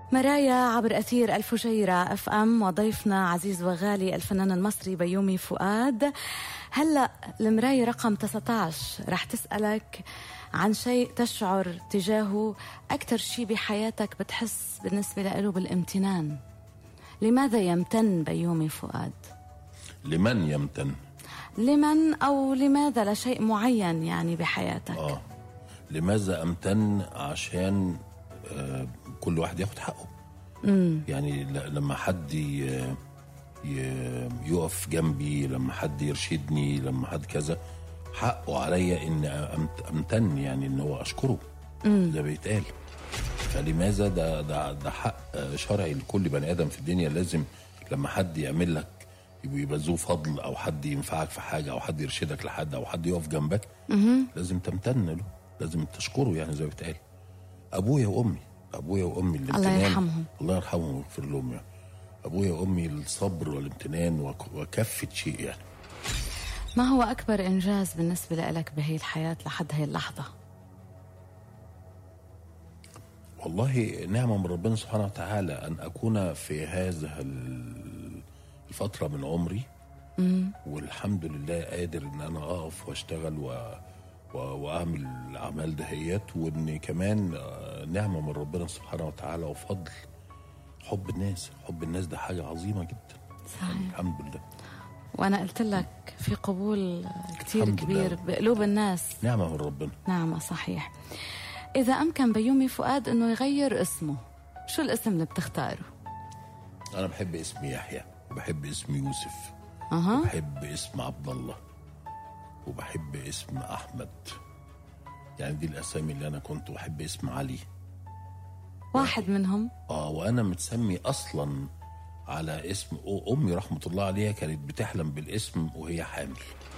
مرايا عبر أثير الفجيرة اف ام وضيفنا عزيز وغالي الفنان المصري بيومي فؤاد هلا المراية رقم 19 رح تسألك عن شيء تشعر تجاهه أكثر شيء بحياتك بتحس بالنسبة له بالامتنان لماذا يمتن بيومي فؤاد؟ لمن يمتن؟ لمن أو لماذا لشيء معين يعني بحياتك؟ آه لماذا أمتن عشان آه كل واحد ياخد حقه مم. يعني لما حد يقف جنبي لما حد يرشدني لما حد كذا حقه عليا ان امتن يعني ان هو اشكره ده بيتقال فلماذا ده ده ده حق شرعي لكل بني ادم في الدنيا لازم لما حد يعمل لك يبقى ذو فضل او حد ينفعك في حاجه او حد يرشدك لحد او حد يقف جنبك لازم تمتن له لازم تشكره يعني زي ما بيتقال ابويا وامي ابويا وامي الامتنان الله يرحمهم الله يرحمهم ويغفر لهم يعني ابويا وامي الصبر والامتنان وكافه شيء يعني ما هو اكبر انجاز بالنسبه لك بهي الحياه لحد هي اللحظه والله نعمه من ربنا سبحانه وتعالى ان اكون في هذا الفتره من عمري مم. والحمد لله قادر ان انا اقف واشتغل و واعمل الاعمال دهيات وان كمان نعمه من ربنا سبحانه وتعالى وفضل حب الناس حب الناس ده حاجه عظيمه جدا صحيح الحمد لله وانا قلت لك في قبول كثير كبير بقلوب الناس نعمه من ربنا نعمه صحيح اذا امكن بيومي فؤاد انه يغير اسمه شو الاسم اللي بتختاره انا بحب اسم يحيى وبحب اسم يوسف أه. وبحب اسم عبد الله وبحب اسم احمد يعني دي الاسامي اللي انا كنت بحب اسم علي واحد منهم اه وانا متسمي اصلا على اسم امي رحمه الله عليها كانت بتحلم بالاسم وهي حامل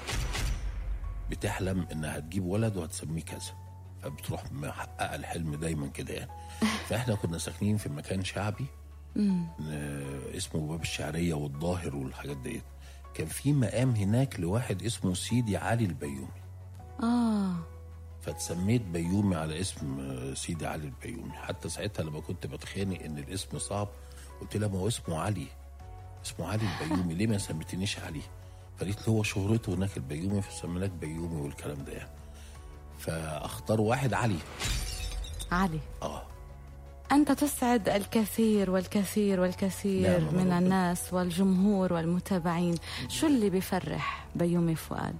بتحلم انها تجيب ولد وهتسميه كذا فبتروح محققه الحلم دايما كده يعني فاحنا كنا ساكنين في مكان شعبي اسمه باب الشعريه والظاهر والحاجات ديت كان في مقام هناك لواحد اسمه سيدي علي البيومي اه فتسميت بيومي على اسم سيدي علي البيومي حتى ساعتها لما كنت بتخانق ان الاسم صعب قلت لها ما هو اسمه علي اسمه علي البيومي ليه ما سميتنيش علي فقالت له هو شهرته هناك البيومي فسميناك بيومي والكلام ده يعني فاختار واحد علي علي اه أنت تسعد الكثير والكثير والكثير نعم من ربنا. الناس والجمهور والمتابعين شو اللي بيفرح بيومي فؤاد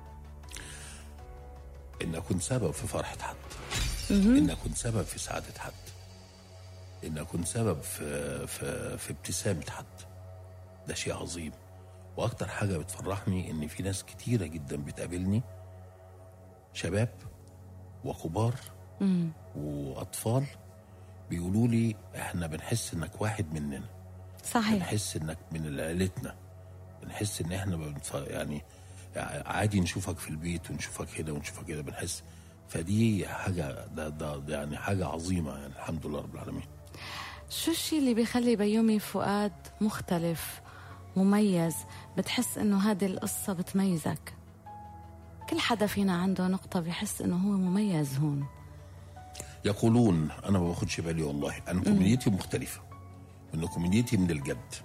ان اكون سبب في فرحه حد ان اكون سبب في سعاده حد ان اكون سبب في في في ابتسامه حد ده شيء عظيم واكتر حاجه بتفرحني ان في ناس كتيره جدا بتقابلني شباب وكبار واطفال بيقولوا لي احنا بنحس انك واحد مننا صحيح بنحس انك من عيلتنا بنحس ان احنا بنف... يعني عادي نشوفك في البيت ونشوفك هنا ونشوفك كده بنحس فدي حاجه ده, ده, ده يعني حاجه عظيمه يعني الحمد لله رب العالمين شو الشيء اللي بيخلي بيومي فؤاد مختلف مميز بتحس انه هذه القصة بتميزك كل حدا فينا عنده نقطة بيحس انه هو مميز هون يقولون انا ما باخدش بالي والله انا كوميديتي مختلفه ان كوميديتي من الجد